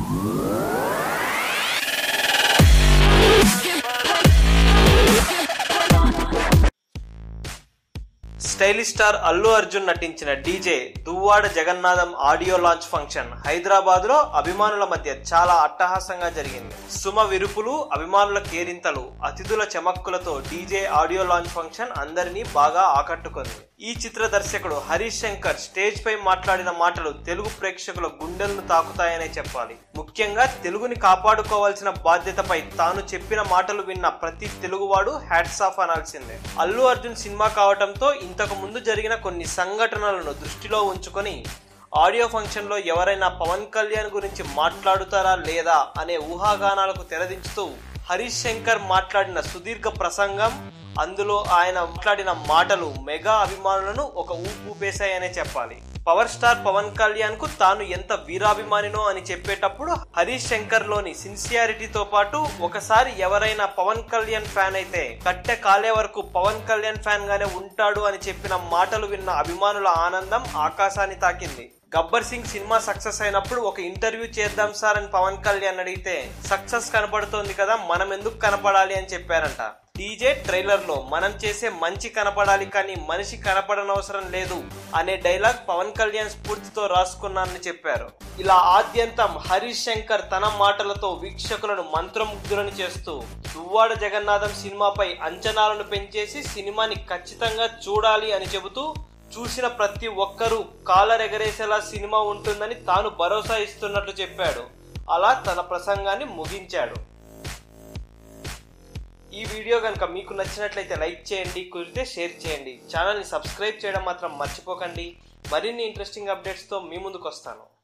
stylish star Allu Arjun నటించిన DJ Duvvada Jagannadham audio launch function Hyderabad లో అభిమానుల మధ్య చాలా అట్టహాసంగా జరిగింది సుమ విరుపులు అభిమానుల కేరింతలు అతిథుల చమక్కులతో డీజే ఆడియో లాంచ్ ఫంక్షన్ అందరినీ బాగా ఆకట్టుకుంది ఈ చిత్ర దర్శకుడు హరీష్ శంకర్ స్టేజ్ పై మాట్లాడిన మాటలు తెలుగు ప్రేక్షకుల గుండెలను తాకుతాయనే చెప్పాలి ముఖ్యంగా తెలుగుని కాపాడుకోవాల్సిన బాధ్యతపై తాను చెప్పిన మాటలు విన్న ప్రతి తెలుగువాడు హ్యాట్స్ ఆఫ్ అనాల్సిందే అల్లు అర్జున్ సినిమా కావటంతో ఇంతకు ముందు జరిగిన కొన్ని సంఘటనలను దృష్టిలో ఉంచుకొని ఆడియో ఫంక్షన్లో ఎవరైనా పవన్ కళ్యాణ్ గురించి మాట్లాడుతారా లేదా అనే ఊహాగానాలకు తెరదించుతూ హరీష్ శంకర్ మాట్లాడిన సుదీర్ఘ ప్రసంగం అందులో ఆయన మాట్లాడిన మాటలు మెగా అభిమానులను ఒక ఊపు ఊపేశాయనే చెప్పాలి పవర్ స్టార్ పవన్ కళ్యాణ్ కు తాను ఎంత వీరాభిమానినో అని చెప్పేటప్పుడు హరీష్ శంకర్ లోని సిన్సియారిటీతో పాటు ఒకసారి ఎవరైనా పవన్ కళ్యాణ్ ఫ్యాన్ అయితే కట్టె కాలే వరకు పవన్ కళ్యాణ్ ఫ్యాన్ గానే ఉంటాడు అని చెప్పిన మాటలు విన్న అభిమానుల ఆనందం ఆకాశాన్ని తాకింది గబ్బర్ సింగ్ సినిమా సక్సెస్ అయినప్పుడు ఒక ఇంటర్వ్యూ చేద్దాం సార్ అని పవన్ కళ్యాణ్ అడిగితే సక్సెస్ కనపడుతోంది కదా మనం ఎందుకు కనపడాలి అని చెప్పారంట డీజే ట్రైలర్ లో మనం చేసే మంచి కనపడాలి కానీ మనిషి కనపడనవసరం లేదు అనే డైలాగ్ పవన్ కళ్యాణ్ స్ఫూర్తితో రాసుకున్నానని చెప్పారు ఇలా ఆద్యంతం హరీష్ శంకర్ తన మాటలతో వీక్షకులను మంత్రముగ్ధులను చేస్తూ దువ్వాడ జగన్నాథం సినిమాపై అంచనాలను పెంచేసి సినిమాని ఖచ్చితంగా చూడాలి అని చెబుతూ చూసిన ప్రతి ఒక్కరూ కాలర్ ఎగరేసేలా సినిమా ఉంటుందని తాను భరోసా ఇస్తున్నట్లు చెప్పాడు అలా తన ప్రసంగాన్ని ముగించాడు ఈ వీడియో కనుక మీకు నచ్చినట్లయితే లైక్ చేయండి కుదిరితే షేర్ చేయండి ఛానల్ని సబ్స్క్రైబ్ చేయడం మాత్రం మర్చిపోకండి మరిన్ని ఇంట్రెస్టింగ్ అప్డేట్స్తో మీ ముందుకు వస్తాను